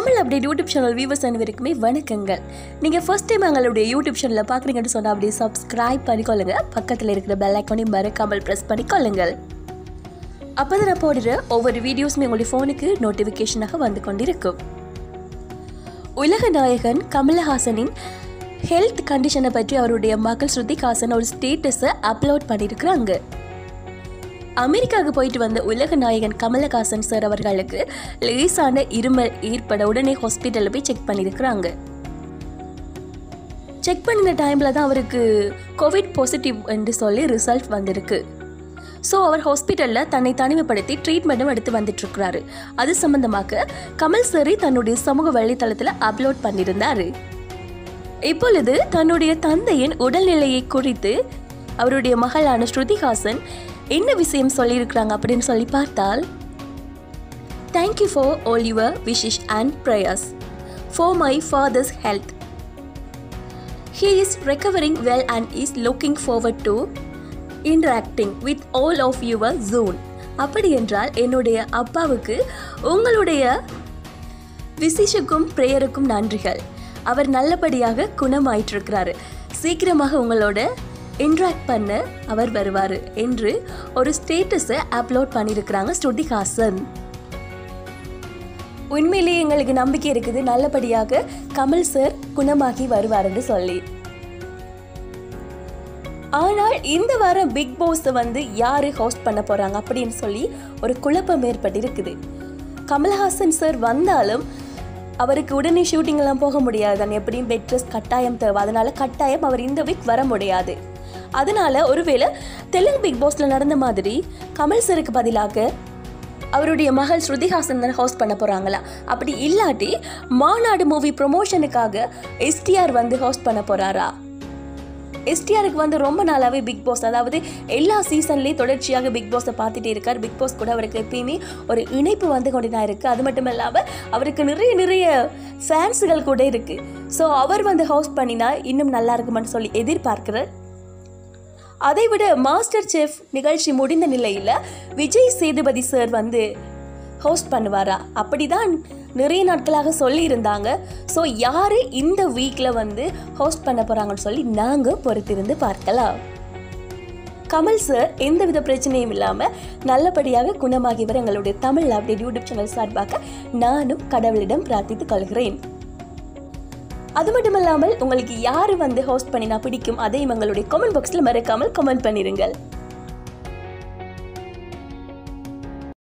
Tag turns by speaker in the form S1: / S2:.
S1: Tamil update YouTube channel viewers அனைவருக்குமே வணக்கங்கள் நீங்கள் ஃபர்ஸ்ட் டைம் எங்களுடைய யூடியூப் சேனலில் பார்க்குறீங்கன்னு சொன்னால் அப்படியே சப்ஸ்கிரைப் பண்ணிக்கொள்ளுங்க பக்கத்தில் இருக்கிற பெல் ஐக்கானையும் மறக்காமல் ப்ரெஸ் பண்ணிக்கொள்ளுங்கள் அப்போ தான் நான் போடுற ஒவ்வொரு வீடியோஸுமே உங்களுடைய ஃபோனுக்கு நோட்டிஃபிகேஷனாக வந்து கொண்டிருக்கும் உலக நாயகன் கமலஹாசனின் ஹெல்த் கண்டிஷனை பற்றி அவருடைய மகள் ஸ்ருதிஹாசன் ஒரு ஸ்டேட்டஸை அப்லோட் பண்ணியிருக்கிறாங்க அமெரிக்காவுக்கு போயிட்டு வந்த உலக நாயகன் கமலஹாசன் சார் அவர்களுக்கு லேசான இருமல் ஏற்பட உடனே ஹாஸ்பிட்டலில் போய் செக் பண்ணியிருக்கிறாங்க செக் பண்ணின டைமில் தான் அவருக்கு கோவிட் பாசிட்டிவ் என்று சொல்லி ரிசல்ட் வந்திருக்கு ஸோ அவர் ஹாஸ்பிட்டலில் தன்னை தனிமைப்படுத்தி ட்ரீட்மெண்ட்டும் எடுத்து வந்துட்டுருக்கிறாரு அது சம்பந்தமாக கமல் சரி தன்னுடைய சமூக வலைத்தளத்தில் அப்லோட் பண்ணியிருந்தாரு இப்பொழுது தன்னுடைய தந்தையின் உடல்நிலையை குறித்து அவருடைய மகளான ஸ்ருதிஹாசன் என்ன விஷயம் சொல்லியிருக்கிறாங்க அப்படின்னு சொல்லி பார்த்தால் thank you for all your wishes and prayers for my father's health he is recovering well and is looking forward to interacting with all of your ஜோன் அப்படி என்றால் என்னுடைய அப்பாவுக்கு உங்களுடைய விசிஷுக்கும் ப்ரேயருக்கும் நன்றிகள் அவர் நல்லபடியாக குணமாயிட்டிருக்கிறாரு சீக்கிரமாக உங்களோட இன்ட்ராக்ட் பண்ண அவர் வருவார் என்று ஒரு ஸ்டேட்டஸை அப்லோட் பண்ணியிருக்கிறாங்க ஸ்ருதிஹாசன் உண்மையிலேயே எங்களுக்கு நம்பிக்கை இருக்குது நல்லபடியாக கமல் சார் குணமாகி வருவாருன்னு சொல்லி ஆனால் இந்த வாரம் பிக் பாஸ் வந்து யாரு ஹோஸ்ட் பண்ண போறாங்க அப்படின்னு சொல்லி ஒரு குழப்பம் ஏற்பட்டிருக்குது கமல்ஹாசன் சார் வந்தாலும் அவருக்கு உடனே ஷூட்டிங் எல்லாம் போக முடியாது தான் எப்படியும் பெட் ரெஸ்ட் கட்டாயம் தேவை அதனால கட்டாயம் அவர் இந்த வீக் வர முடியாது அதனால ஒருவேளை தெலுங்கு பிக் பாஸ்ல நடந்த மாதிரி கமல் சருக்கு பதிலாக அவருடைய மகள் ஸ்ருதிஹாசன் தான் ஹோஸ்ட் பண்ண போறாங்களா அப்படி இல்லாட்டி மாநாடு மூவி ப்ரொமோஷனுக்காக எஸ்டிஆர் வந்து ஹோஸ்ட் பண்ண போறாரா எஸ்டிஆருக்கு வந்து ரொம்ப நாளாகவே பிக் பாஸ் அதாவது எல்லா சீசன்லேயும் தொடர்ச்சியாக பிக் பாஸை பார்த்துட்டே இருக்கார் பிக் பாஸ் கூட அவருக்கு எப்பயுமே ஒரு இணைப்பு வந்து கொண்டு தான் இருக்குது அது மட்டும் இல்லாமல் அவருக்கு நிறைய நிறைய ஃபேன்ஸுகள் கூட இருக்குது ஸோ அவர் வந்து ஹோஸ்ட் பண்ணினா இன்னும் நல்லா இருக்குமான்னு சொல்லி எதிர்பார்க்கிறார் அதை விட மாஸ்டர் செஃப் நிகழ்ச்சி முடிந்த நிலையில் விஜய் சேதுபதி சார் வந்து ஹோஸ்ட் பண்ணுவாரா அப்படிதான் நிறைய நாட்களாக சொல்லியிருந்தாங்க ஸோ யார் இந்த வீக்கில் வந்து ஹோஸ்ட் பண்ண போகிறாங்கன்னு சொல்லி நாங்கள் பொறுத்திருந்து பார்க்கலாம் கமல் சார் எந்தவித பிரச்சனையும் இல்லாமல் நல்லபடியாக குணமாகியவர் எங்களுடைய தமிழ் அப்டேட் யூடியூப் சேனல் சார்பாக நானும் கடவுளிடம் பிரார்த்தித்துக் கொள்கிறேன் அது மட்டும் இல்லாமல் உங்களுக்கு யார் வந்து ஹோஸ்ட் பண்ணினா பிடிக்கும் அதையும் எங்களுடைய கமெண்ட் பாக்ஸில் மறக்காமல் கமெண்ட் பண்ணிருங்கள்